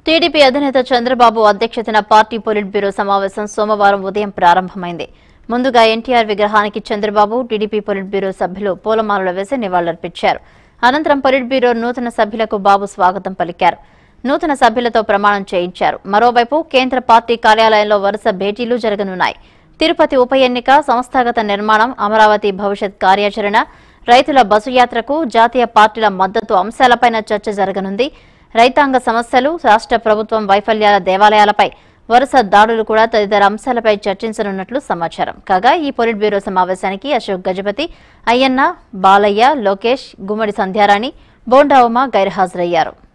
TDP అధినేత చంద్రబాబు అధ్యక్షతన party polit bureau సమావేశం సోమవారం ఉదయం ప్రారంభమైంది ముందుగా ఎన్టీఆర్ విగ్రహానికి చంద్రబాబు టీడీపీ పొలిట్ బ్యూరో సభ్యులు పూలమాలలు వేసి నివాళులర్పించారు అనంతరం పొలిట్ బ్యూరో నూతన సభ్యులకు బాబు స్వాగతం పలికారు నూతన సభ్యులతో ప్రమాణం చేయించారు మరోవైపు కేంద్ర పార్టీ కార్యాలయంలో వరుస భేటీలు జరగనున్నాయి తిరుపతి ఉప ఎన్నిక సంస్థాగత నిర్మాణం అమరావతి భవిష్యత్ కార్యాచరణ రైతుల బస్సు యాత్రకు జాతీయ పార్టీల మద్దతు అంశాలపైన చర్చ జరగనుంది రైతాంగ సమస్యలు రాష్ట్ర ప్రభుత్వం వైఫల్యాల దేవాలయాలపై వరుస దాడులు కూడా తదితర అంశాలపై చర్చించనున్నట్లు సమాచారం కాగా ఈ పొలిట్ బ్యూరో సమావేశానికి అశోక్ గజపతి అయ్యన్న బాలయ్య లోకేష్ గుమ్మడి సంధ్యారాణి బోండా ఉమ గైర్హాజరయ్యారు